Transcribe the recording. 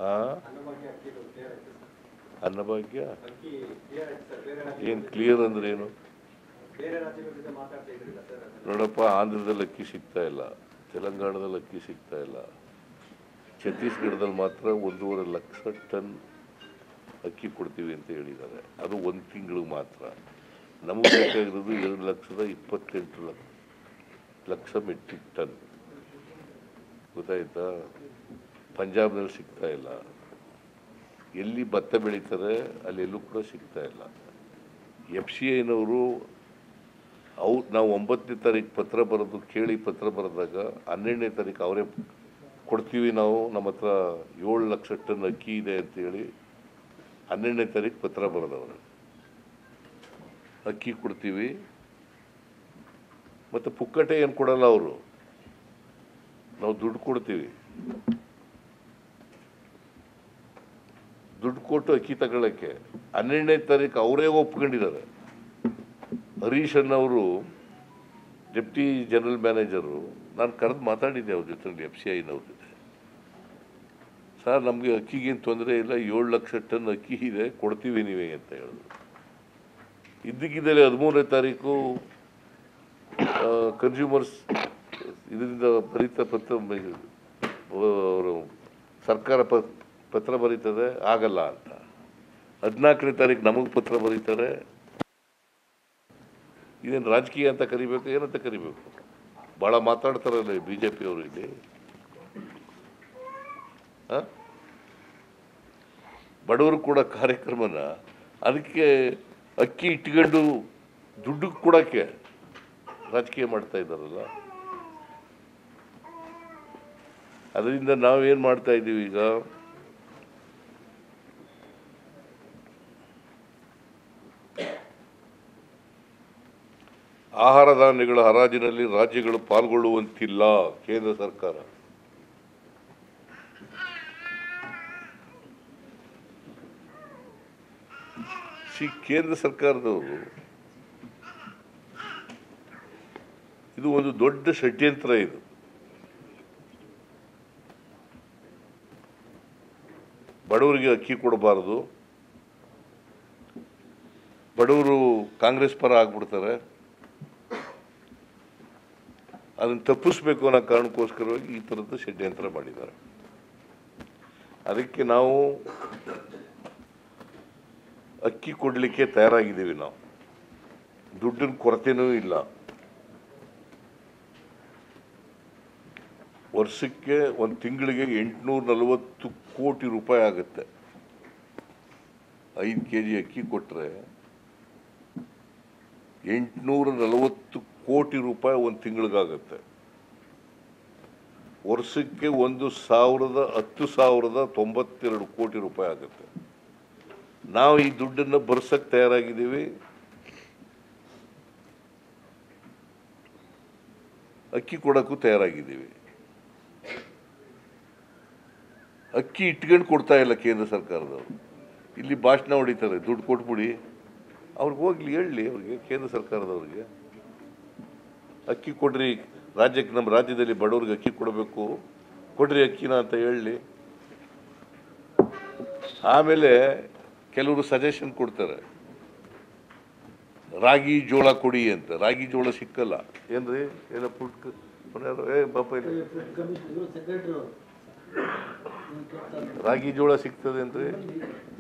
ಆ ಅನ್ನಭಾಗ್ಯ ಅಕ್ಕಿದು ಕ್ಲಿಯರ್ ಆಯ್ತು ಸರ್ ಅನ್ನಭಾಗ್ಯ ಅಕ್ಕಿ ಕ್ಲಿಯರ್ ಆಯ್ತು ಸರ್ ಬೇರೆ ರಾಜ್ಯ ಏನು ಕ್ಲಿಯರ್ ಅಂದ್ರೆ ಏನು ಬೇರೆ ರಾಜ್ಯಗಳ ಜೊತೆ ಮಾತಾಡ್ತಾ ಇದ್ರಿಲ್ಲ ಸರ್ ಅದನ್ನ ನೋಡಪ್ಪ ಆಂಧ್ರದಲ್ಲಿ ಅಕ್ಕಿ ಸಿಗ್ತಾ ಇಲ್ಲ ತೆಲಂಗಾಣದಲ್ಲಿ ಅಕ್ಕಿ ಸಿಗ್ತಾ ಇಲ್ಲ ಛತ್ತೀಸ್ಗಢದಲ್ಲಿ ಮಾತ್ರ ಒಂದೂವರೆ ಲಕ್ಷ ಟನ್ ಅಕ್ಕಿ ಕೊಡ್ತೀವಿ ಅಂತ ಹೇಳಿದ್ದಾರೆ ಅದು ಒಂದು ತಿಂಗಳಿಗೆ ಮಾತ್ರ ನಮಗೆ ಬೇಕಾಗಿರೋದು ಎರಡು ಲಕ್ಷದ ಇಪ್ಪತ್ತೆಂಟು ಲಕ್ಷ ಲಕ್ಷ ಮೆಟ್ರಿಕ್ ಟನ್ ಗೊತ್ತಾಯ್ತಾ ಪಂಜಾಬ್ನಲ್ಲಿ ಸಿಗ್ತಾ ಇಲ್ಲ ಎಲ್ಲಿ ಭತ್ತ ಬೆಳೀತಾರೆ ಅಲ್ಲೆಲ್ಲೂ ಕೂಡ ಸಿಗ್ತಾ ಇಲ್ಲ ಎಫ್ ಸಿ ಐನವರು ಅವು ನಾವು ಒಂಬತ್ತನೇ ತಾರೀಕು ಪತ್ರ ಬರೆದು ಕೇಳಿ ಪತ್ರ ಬರೆದಾಗ ಹನ್ನೆರಡನೇ ತಾರೀಕು ಅವರೇ ಕೊಡ್ತೀವಿ ನಾವು ನಮ್ಮ ಹತ್ರ ಏಳು ಲಕ್ಷ ಟನ್ ಅಕ್ಕಿ ಇದೆ ಅಂತೇಳಿ ಹನ್ನೆರಡನೇ ತಾರೀಕು ಪತ್ರ ಬರೆದವರು ಅಕ್ಕಿ ಕೊಡ್ತೀವಿ ಮತ್ತು ಪುಕ್ಕಟೆ ಏನು ಕೊಡಲ್ಲ ಅವರು ನಾವು ದುಡ್ಡು ಕೊಡ್ತೀವಿ ದುಡ್ಡು ಕೊಟ್ಟು ಅಕ್ಕಿ ತಗೊಳ್ಳೋಕ್ಕೆ ಹನ್ನೆರಡನೇ ತಾರೀಕು ಅವರೇ ಒಪ್ಕೊಂಡಿದ್ದಾರೆ ಹರೀಶ್ ಅನ್ನವರು ಡೆಪ್ಟಿ ಜನರಲ್ ಮ್ಯಾನೇಜರು ನಾನು ಕರೆದು ಮಾತಾಡಿದ್ದೆ ಅವ್ರ ಜೊತೆ ಎಫ್ ಸಿ ಐನವ್ರ ಜೊತೆ ಸರ್ ನಮಗೆ ಅಕ್ಕಿಗೇನು ತೊಂದರೆ ಇಲ್ಲ ಏಳು ಲಕ್ಷ ಟನ್ ಅಕ್ಕಿ ಇದೆ ಕೊಡ್ತೀವಿ ನೀವೇ ಅಂತ ಹೇಳಿದ್ರು ಇದ್ದಕ್ಕಿದ್ದಲ್ಲಿ ಹದಿಮೂರನೇ ತಾರೀಕು ಕನ್ಸ್ಯೂಮರ್ಸ್ ಇದರಿಂದ ಬರೀತ ಪತ್ರ ಅವರು ಸರ್ಕಾರ ಪ ಪತ್ರ ಬರೀತದೆ ಆಗಲ್ಲ ಅಂತ ಹದಿನಾಲ್ಕನೇ ತಾರೀಕು ನಮಗೆ ಪತ್ರ ಬರೀತಾರೆ ಇದೇನು ರಾಜಕೀಯ ಅಂತ ಕರಿಬೇಕು ಏನಂತ ಕರಿಬೇಕು ಭಾಳ ಮಾತಾಡ್ತಾರಲ್ಲ ಬಿ ಜೆ ಪಿಯವರು ಇಲ್ಲಿ ಆ? ಬಡವರು ಕೂಡ ಕಾರ್ಯಕ್ರಮನ ಅದಕ್ಕೆ ಅಕ್ಕಿ ಇಟ್ಕೊಂಡು ದುಡ್ಡು ಕೊಡೋಕ್ಕೆ ರಾಜಕೀಯ ಮಾಡ್ತಾ ಇದ್ದಾರಲ್ಲ ಅದರಿಂದ ನಾವೇನು ಮಾಡ್ತಾ ಇದ್ದೀವಿ ಈಗ ಆಹಾರ ಧಾನ್ಯಗಳ ಹರಾಜಿನಲ್ಲಿ ರಾಜ್ಯಗಳು ಪಾಲ್ಗೊಳ್ಳುವಂತಿಲ್ಲ ಕೇಂದ್ರ ಸರ್ಕಾರ ಸಿ ಕೇಂದ್ರ ಸರ್ಕಾರದವರು ಇದು ಒಂದು ದೊಡ್ಡ ಷಡ್ಯಂತ್ರ ಇದು ಬಡವರಿಗೆ ಅಕ್ಕಿ ಕೊಡಬಾರದು ಬಡವರು ಕಾಂಗ್ರೆಸ್ ಪರ ಆಗ್ಬಿಡ್ತಾರೆ ಅದನ್ನು ತಪ್ಪಿಸ್ಬೇಕು ಅನ್ನೋ ಕಾರಣಕ್ಕೋಸ್ಕರವಾಗಿ ಈ ಥರದ ಷಡ್ಯಂತ್ರ ಮಾಡಿದ್ದಾರೆ ಅದಕ್ಕೆ ನಾವು ಅಕ್ಕಿ ಕೊಡಲಿಕ್ಕೆ ತಯಾರಾಗಿದ್ದೀವಿ ನಾವು ದುಡ್ಡಿನ ಕೊರತೆನೂ ಇಲ್ಲ ವರ್ಷಕ್ಕೆ ಒಂದು ತಿಂಗಳಿಗೆ ಎಂಟುನೂರ ನಲವತ್ತು ಕೋಟಿ ರೂಪಾಯಿ ಆಗುತ್ತೆ ಐದು ಕೆ ಜಿ ಅಕ್ಕಿ ಕೊಟ್ಟರೆ ಎಂಟುನೂರ ನಲವತ್ತು ಕೋಟಿ ರೂಪಾಯಿ ಒಂದು ತಿಂಗಳಿಗಾಗತ್ತೆ ವರ್ಷಕ್ಕೆ ಒಂದು ಸಾವಿರದ ಹತ್ತು ಸಾವಿರದ ತೊಂಬತ್ತೆರಡು ಕೋಟಿ ರೂಪಾಯಿ ಆಗುತ್ತೆ ನಾವು ಈ ದುಡ್ಡನ್ನು ಬರ್ಸಕ್ಕೆ ತಯಾರಾಗಿದ್ದೀವಿ ಅಕ್ಕಿ ಕೊಡೋಕ್ಕೂ ತಯಾರಾಗಿದ್ದೀವಿ ಅಕ್ಕಿ ಇಟ್ಕೊಂಡು ಕೊಡ್ತಾ ಇಲ್ಲ ಕೇಂದ್ರ ಸರ್ಕಾರದವರು ಇಲ್ಲಿ ಭಾಷಣ ಹೊಡಿತಾರೆ ದುಡ್ಡು ಕೊಟ್ಬಿಡಿ ಅವ್ರಿಗೆ ಹೋಗ್ಲಿ ಹೇಳಲಿ ಅವ್ರಿಗೆ ಕೇಂದ್ರ ಸರ್ಕಾರದವ್ರಿಗೆ ಅಕ್ಕಿ ಕೊಡ್ರಿ ರಾಜ್ಯಕ್ಕೆ ನಮ್ಮ ರಾಜ್ಯದಲ್ಲಿ ಬಡವ್ರಿಗೆ ಅಕ್ಕಿ ಕೊಡಬೇಕು ಕೊಡ್ರಿ ಅಕ್ಕಿನ ಅಂತ ಹೇಳಲಿ ಆಮೇಲೆ ಕೆಲವರು ಸಜೆಷನ್ ಕೊಡ್ತಾರೆ ರಾಗಿ ಜೋಳ ಕೊಡಿ ಅಂತ ರಾಗಿ ಜೋಳ ಸಿಕ್ಕಲ್ಲ ಏನ್ರಿ ಏನೋ ಪುಟ್ ಏ ಪಾಪ ಇಲ್ಲಿ ಕಮಿಷನ್ ಇವರು ಸೆಕ್ರೆಟರಿ ಅವರು ರಾಗಿ ಜೋಳ ಸಿಗ್ತದೆ ಅಂದ್ರೆ